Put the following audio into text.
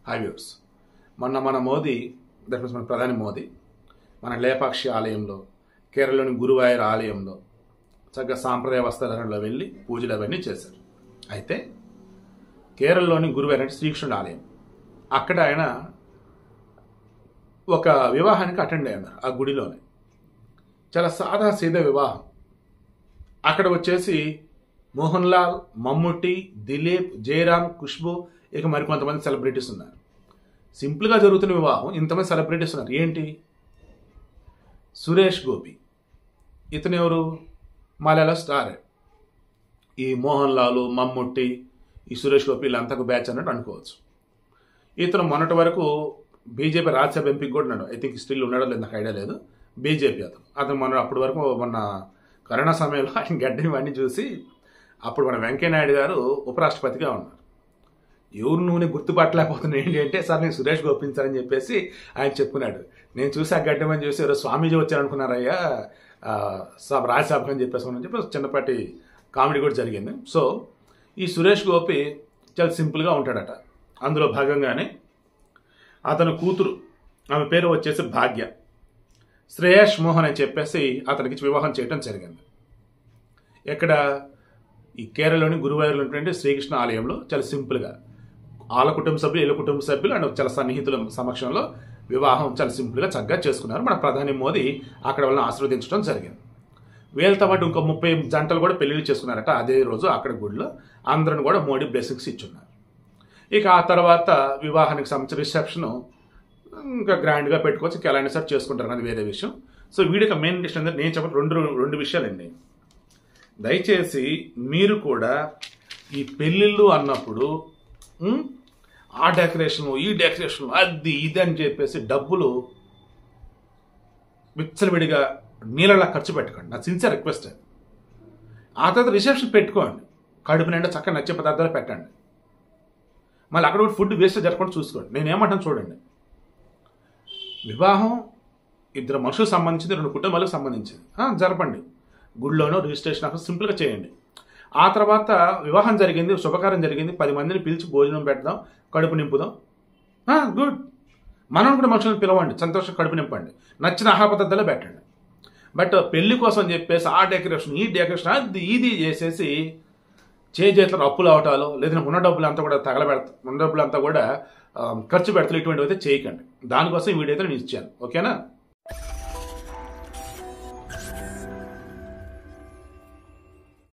హైవ్యూర్స్ మొన్న మన Modi that means మన ప్రధాని మోదీ మన లేపాక్షి ఆలయంలో కేరళలోని గురువాయూర్ ఆలయంలో చక్కగా సాంప్రదాయ వస్త్రధారణలో వెళ్ళి పూజలు అవన్నీ చేశారు అయితే కేరళలోని గురువాయూర్ అంటే శ్రీకృష్ణుడి ఆలయం అక్కడ ఆయన ఒక వివాహానికి అటెండ్ అయి ఉన్నారు ఆ గుడిలోనే చాలా సాదా సీదా వివాహం అక్కడ వచ్చేసి మోహన్ లాల్ మమ్ముట్టి దిలీప్ జయరామ్ ఖుష్బు ఇక మరికొంతమంది సెలబ్రిటీస్ ఉన్నారు సింపుల్గా జరుగుతున్న వివాహం ఇంతమంది సెలబ్రిటీస్ ఉన్నారు ఏంటి సురేష్ గోపి ఇతను ఎవరు మలయాళ స్టార్ ఈ మోహన్ లాలు మమ్ముట్టి ఈ సురేష్ గోపి వీళ్ళంతా ఒక బ్యాచ్ అన్నట్టు అనుకోవచ్చు ఇతను మొన్నటి వరకు బీజేపీ రాజ్యసభ ఎంపీకి కూడా ఉన్నాడు ఐ థింక్ స్టిల్ ఉన్నాడో లేదు నాకు ఐడియా లేదు బీజేపీ అతను అతను మొన్న అప్పటి వరకు మొన్న కరోనా సమయంలో ఆయన గడ్డని ఇవన్నీ చూసి అప్పుడు మన వెంకయ్యనాయుడు గారు ఉపరాష్ట్రపతిగా ఉన్నారు ఎవరు నూనె గుర్తుపట్టలేకపోతున్నా ఏంటి అంటే సార్ నేను సురేష్ గోపించాలని చెప్పేసి ఆయన చెప్పుకున్నాడు నేను చూసి ఆ గడ్డమని చూసి ఎవరో స్వామీజీ వచ్చారనుకున్నారయ్యా ఆ, సాబ్ రాజ్యసభకు అని చెప్పేసి అని చెప్పి చిన్నపాటి కామెడీ కూడా జరిగింది సో ఈ సురేష్ గోపి చాలా సింపుల్గా ఉంటాడట అందులో భాగంగానే అతని కూతురు ఆమె పేరు వచ్చేసి భాగ్య శ్రేయస్ మోహన్ అని చెప్పేసి అతనికి వివాహం చేయడం జరిగింది ఎక్కడ ఈ కేరళలోని గురువాయూరులో ఉన్నటువంటి శ్రీకృష్ణ ఆలయంలో చాలా సింపుల్గా వాళ్ళ కుటుంబ సభ్యులు వీళ్ళ కుటుంబ సభ్యులు అండ్ చాలా సన్నిహితుల సమక్షంలో వివాహం చాలా సింపుల్గా చక్కగా చేసుకున్నారు మన ప్రధాని మోదీ అక్కడ వాళ్ళని ఆశీర్వదించడం జరిగింది వీళ్ళతో పాటు ఇంకో ముప్పై జంటలు కూడా పెళ్లిళ్ళు చేసుకున్నారట అదే రోజు అక్కడ గుడిలో అందరిని కూడా మోడీ బ్లెస్సింగ్స్ ఇచ్చున్నారు ఇక ఆ తర్వాత వివాహానికి సంబంధించిన రిసెప్షన్ ఇంకా గ్రాండ్గా పెట్టుకోవచ్చు ఇంకా ఎలాంటి సార్ చేసుకుంటారు అది వేరే విషయం సో వీడికి మెయిన్ విషయం ఏంటంటే నేను చెప్పిన రెండు రెండు విషయాలండి దయచేసి మీరు కూడా ఈ పెళ్ళిళ్ళు అన్నప్పుడు ఉమ్, ఆ డెకరేషన్ ఈ డెకరేషన్ అది ఇది అని చెప్పేసి డబ్బులు విచ్చలవిడిగా నీళ్ళలా ఖర్చు పెట్టకండి నా సిన్సియర్ రిక్వెస్ట్ అది ఆ తర్వాత రిసెప్షన్ పెట్టుకోండి కడుపు నిండా చక్కగా నచ్చే పదార్థాలు పెట్టండి మళ్ళీ అక్కడ కూడా ఫుడ్ వేస్ట్ జరగకుండా చూసుకోండి నేను ఏమంటాను చూడండి వివాహం ఇద్దరు మనుషులకు సంబంధించింది రెండు కుటుంబాలకు సంబంధించింది ఆ, జరపండి గుడిలోనో రిజిస్ట్రేషన్ ఆఫీస్ సింపుల్గా చేయండి ఆ తర్వాత వివాహం జరిగింది శుభకార్యం జరిగింది పది మందిని పిలిచి భోజనం పెడదాం కడుపు నింపుదాం గుడ్ మనం కూడా మనుషులను పిలవండి సంతోషం కడుపు నింపండి నచ్చిన ఆహార పద్ధతుల్లో పెట్టండి బట్ పెళ్లి కోసం చెప్పేసి ఆ డెకరేషన్ ఈ డెకరేషన్ అది ఇది చేసేసి చే చేతులకు అప్పులు అవటాలు లేదంటే ఉన్న డబ్బులు అంతా కూడా తగలబెడతా ఉన్న డబ్బులు అంతా కూడా ఆ, ఖర్చు పెడతారు ఇటువంటివి అయితే చేయకండి దానికోసం ఈ వీడియో అయితే నేను ఇచ్చాను ఓకేనా